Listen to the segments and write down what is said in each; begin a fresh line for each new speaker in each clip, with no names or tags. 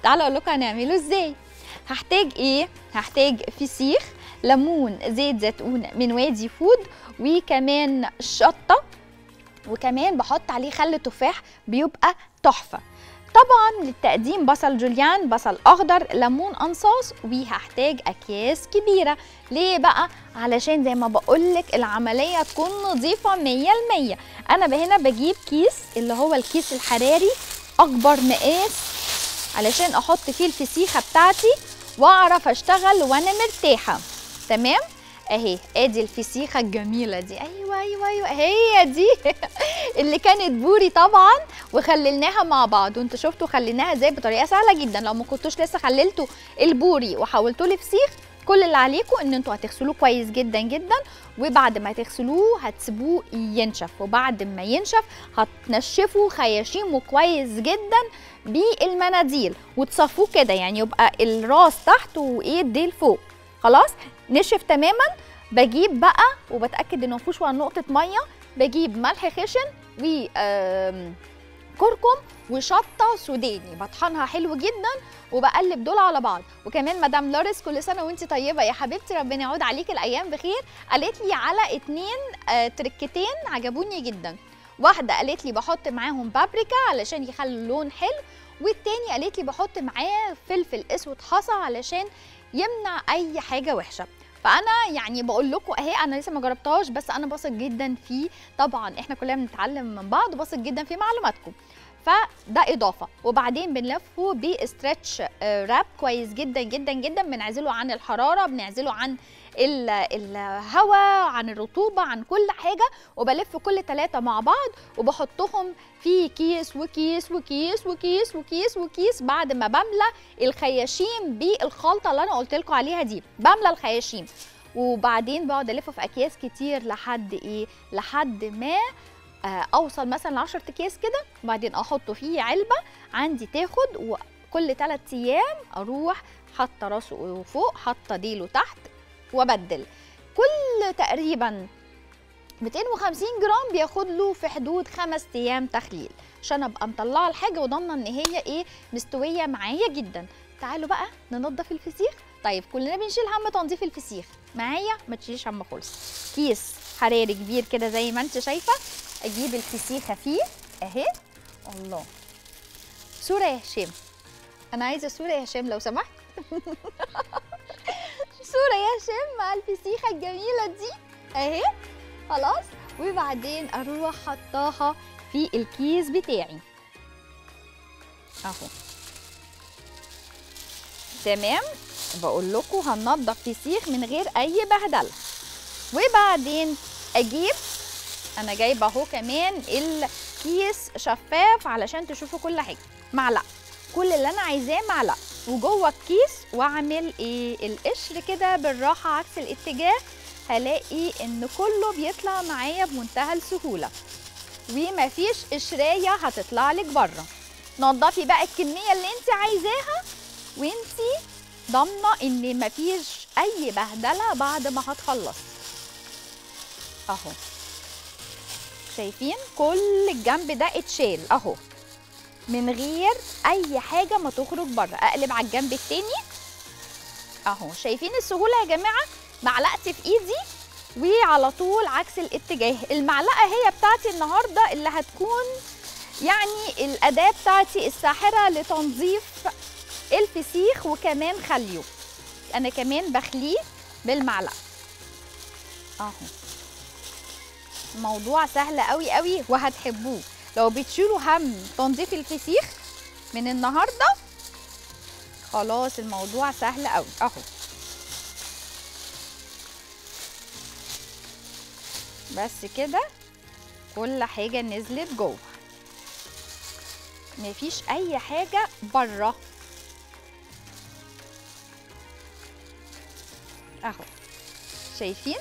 تعالوا اقول لكم هنعمله ازاي هحتاج ايه هحتاج فسيخ ليمون زيت زيتون من وادي فود وكمان شطه وكمان بحط عليه خل تفاح بيبقى تحفه طبعا للتقديم بصل جوليان بصل اخضر ليمون انصاص وهحتاج اكياس كبيره ليه بقى علشان زي ما بقولك العمليه تكون نظيفه 100% انا هنا بجيب كيس اللي هو الكيس الحراري اكبر مقاس علشان احط فيه الفسيخه بتاعتي واعرف اشتغل وانا مرتاحه تمام اهي ادي الفسيخه الجميله دي ايوه ايوه ايوه هي دي اللي كانت بوري طبعا وخللناها مع بعض وانتوا شفتوا خليناها ازاي بطريقه سهله جدا لو ما كنتوش لسه خللتوا البوري وحولتوه لفسيخ كل اللي عليكم ان انتوا هتغسلوه كويس جدا جدا وبعد ما تغسلوه هتسيبوه ينشف وبعد ما ينشف هتنشفوا خياشيمه كويس جدا بالمناديل وتصفوه كده يعني يبقى الراس تحت وايه الديل فوق خلاص نشف تماما بجيب بقى وبتاكد انه مفيهوش ولا نقطه ميه بجيب ملح خشن و آم، كركم وشطه سوداني بطحنها حلو جدا وبقلب دول على بعض وكمان مدام لوريس كل سنه وانت طيبه يا حبيبتي ربنا يعود عليك الايام بخير قالت لي على اتنين آه، تركتين عجبوني جدا واحده قالت لي بحط معاهم بابريكا علشان يخلوا اللون حلو والتاني قالت لي بحط معاه فلفل اسود حصى علشان يمنع اي حاجه وحشه فانا يعني بقول لكم اهي انا لسه ما جربتهاش بس انا بثق جدا فيه طبعا احنا كلنا بنتعلم من بعض وبثق جدا في معلوماتكم فده اضافه وبعدين بنلفه باسترتش آه، راب كويس جدا جدا جدا بنعزله عن الحراره بنعزله عن ال- الهواء عن الرطوبه عن كل حاجه وبلف كل ثلاثه مع بعض وبحطهم في كيس وكيس وكيس وكيس وكيس وكيس بعد ما بملى الخياشيم بالخلطه اللي انا قلت لكم عليها دي بملى الخياشيم وبعدين بقعد الفه في اكياس كتير لحد ايه لحد ما آه، اوصل مثلا ل 10 اكياس كده وبعدين احطه في علبه عندي تاخد وكل 3 ايام اروح حاطه راسه فوق حاطه ديله تحت وابدل كل تقريبا 250 جرام بياخد له في حدود خمس ايام تخليل عشان ابقى مطلعه الحاجه وضامنه ان هي ايه مستويه معايا جدا تعالوا بقى ننضف الفسيخ طيب كلنا بنشيل هم تنظيف الفسيخ معايا ما تشيليش هم خالص كيس حراري كبير كده زي ما انت شايفه اجيب الفسيخه فيه اهي الله صوره يا هشام انا عايزه صوره يا هشام لو سمحت صوره يا هشام مع الفسيخه الجميله دي اهي خلاص وبعدين اروح حطاها في الكيس بتاعي اهو تمام بقول لكم هننضف فسيخ من غير اي بهدله وبعدين اجيب انا جايبه اهو كمان الكيس شفاف علشان تشوفوا كل حاجه معلقه كل اللي انا عايزاه معلقه وجوه الكيس واعمل ايه القشر كده بالراحه عكس الاتجاه هلاقي ان كله بيطلع معايا بمنتهى السهوله ومفيش قشرايه هتطلع لك بره نضفي بقى الكميه اللي انت عايزاها وانت ضامنه ان مفيش اي بهدله بعد ما هتخلص اهو شايفين كل الجنب ده اتشال اهو من غير اي حاجه ما تخرج بره اقلب على الجنب التاني اهو شايفين السهوله يا جماعه معلقتي في ايدي وعلى طول عكس الاتجاه المعلقه هي بتاعتي النهارده اللي هتكون يعني الاداه بتاعتي الساحره لتنظيف الفسيخ وكمان خليه انا كمان بخليه بالمعلقه اهو موضوع سهل قوي قوي وهتحبوه لو بتشيلوا هم تنظيف الفسيخ من النهارده خلاص الموضوع سهل قوي اهو بس كده كل حاجه نزلت جوه مفيش اي حاجه بره اهو شايفين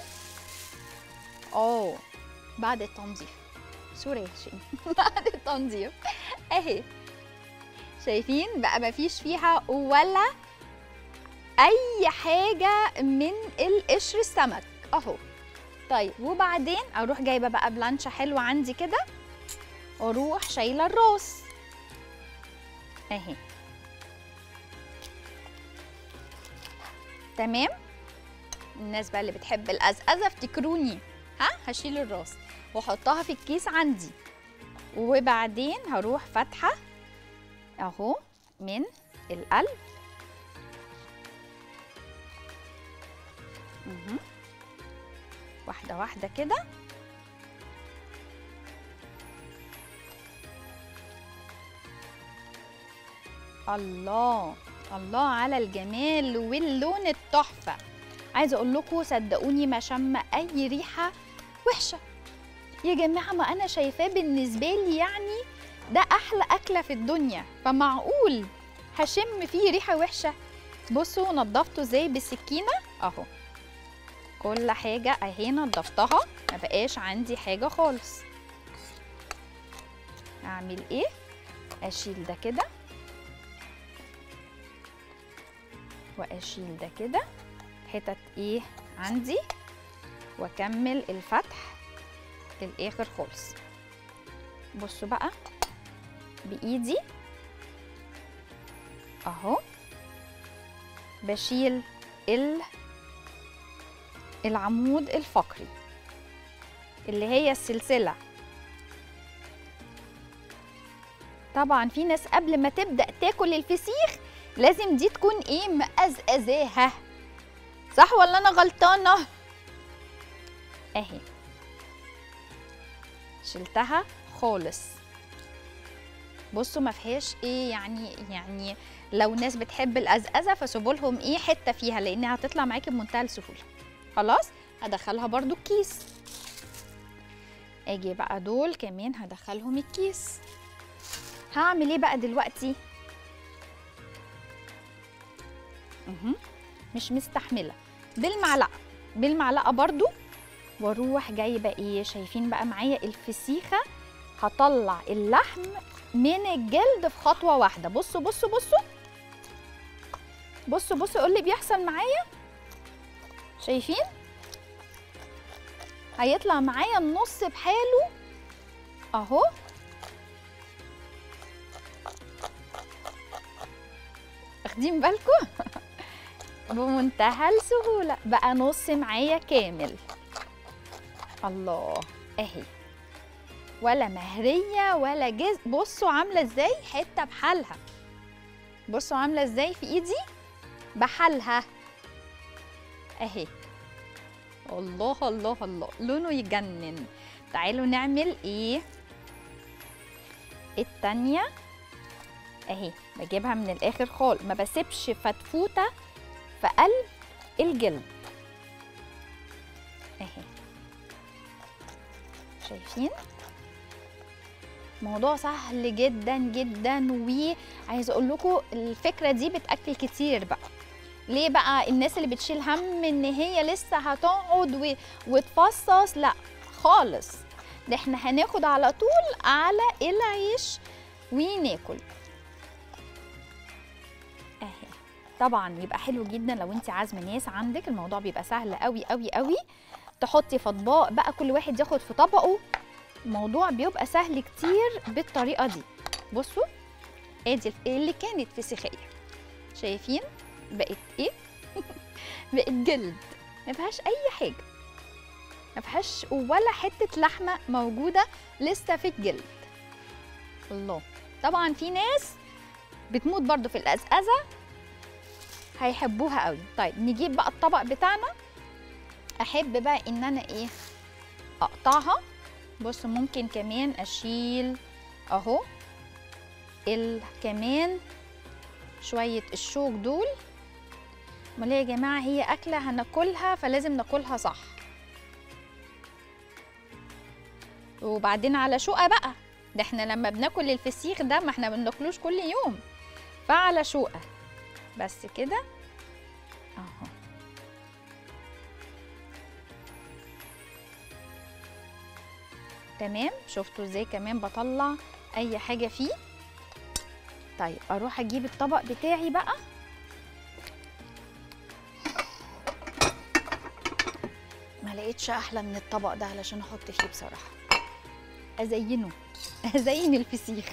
اه بعد التنظيف سوري يا شيء بعد التنظيف اهي شايفين بقى مفيش فيها ولا اي حاجه من القشر السمك اهو طيب وبعدين اروح جايبه بقى بلانشه حلوه عندي كده واروح شايله الراس اهي تمام الناس بقى اللي بتحب القزقزه افتكروني ها هشيل الراس واحطها في الكيس عندي وبعدين هروح فاتحه اهو من القلب مهم. واحده واحده كده الله الله على الجمال واللون التحفه عايزه اقول لكم صدقوني ما شم اي ريحه وحشه يا جماعه ما انا شايفاه بالنسبه لي يعني ده احلى اكله في الدنيا فمعقول هشم فيه ريحه وحشه بصوا نضفته ازاي بالسكينه اهو كل حاجه اهي نضفتها ما بقاش عندي حاجه خالص اعمل ايه اشيل ده كده واشيل ده كده حتت ايه عندي واكمل الفتح للاخر خالص بصوا بقى بايدي اهو بشيل ال العمود الفقري اللي هي السلسله طبعا في ناس قبل ما تبدا تاكل الفسيخ لازم دي تكون ايه مقزقزاها صح ولا انا غلطانه اهي شلتها خالص بصوا ما فيهاش ايه يعني يعني لو ناس بتحب القزقزه فسيبوا لهم ايه حته فيها لانها هتطلع معاكي بمنتهى السهوله خلاص هدخلها برضو الكيس اجي بقى دول كمان هدخلهم الكيس هعمل ايه بقى دلوقتي مهم. مش مستحمله بالمعلقه بالمعلقه برضو واروح جايبه ايه شايفين بقى معايا الفسيخه هطلع اللحم من الجلد في خطوه واحده بصوا بصوا بصوا بصوا بصوا ايه اللي بيحصل معايا شايفين هيطلع معايا النص بحاله اهو واخدين بالكم بمنتهى السهولة بقى نص معايا كامل الله اهي ولا مهرية ولا جز بصوا عاملة ازاي حتة بحالها بصوا عاملة ازاي في ايدي بحالها اهي الله الله الله لونه يجنن تعالوا نعمل ايه التانية اهي بجيبها من الاخر خالص ما بسيبش فتفوته في قلب الجلد اهي شايفين موضوع سهل جدا جدا وعايزه اقول لكم الفكره دي بتاكل كتير بقى ليه بقى الناس اللي بتشيل هم ان هي لسه هتقعد و... وتفصص لا خالص ده احنا هناخد على طول على العيش وناكل اهي طبعا يبقى حلو جدا لو انت عازمه ناس عندك الموضوع بيبقى سهل قوي قوي قوي تحطي في اطباق بقى كل واحد ياخد في طبقه الموضوع بيبقى سهل كتير بالطريقه دي بصوا ادي اللي كانت فسيخيه شايفين بقت ايه بقت جلد ما فيهاش اي حاجه ما فيهاش ولا حته لحمه موجوده لسه في الجلد الله طبعا في ناس بتموت برضو في القزقزه هيحبوها قوي طيب نجيب بقى الطبق بتاعنا احب بقى ان انا ايه اقطعها بصوا ممكن كمان اشيل اهو ال كمان شويه الشوك دول امال يا جماعه هي اكله هناكلها فلازم ناكلها صح وبعدين على شقه بقى ده احنا لما بناكل الفسيخ ده ما احنا بناكلوش كل يوم فعلى شقه بس كده اهو تمام شفتوا ازاي كمان بطلع اي حاجه فيه طيب اروح اجيب الطبق بتاعي بقى ما لقيتش احلى من الطبق ده علشان احط فيه بصراحه ازينه ازين الفسيخ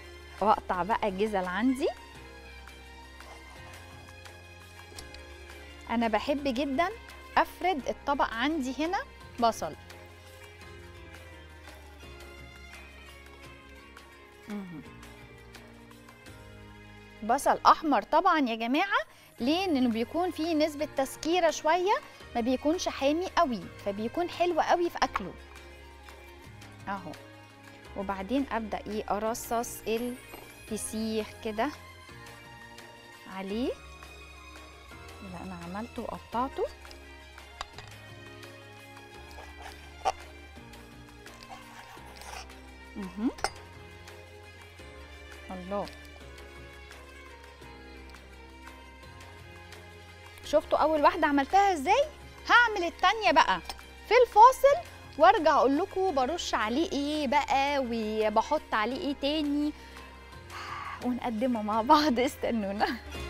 واقطع بقى الجزل عندي انا بحب جدا افرد الطبق عندي هنا بصل مهم. بصل احمر طبعا يا جماعه ليه لانه بيكون فيه نسبه تسكيره شويه ما بيكونش حامي قوي فبيكون حلو قوي في اكله اهو وبعدين ابدا ايه ارصص الفسيخ كده عليه اللي انا عملته وقطعته مهم. الله شفتوا اول واحده عملتها ازاي هعمل التانية بقى في الفاصل وارجع اقول لكم برش عليه ايه بقى وبحط عليه ايه تاني ونقدمه مع بعض استنونا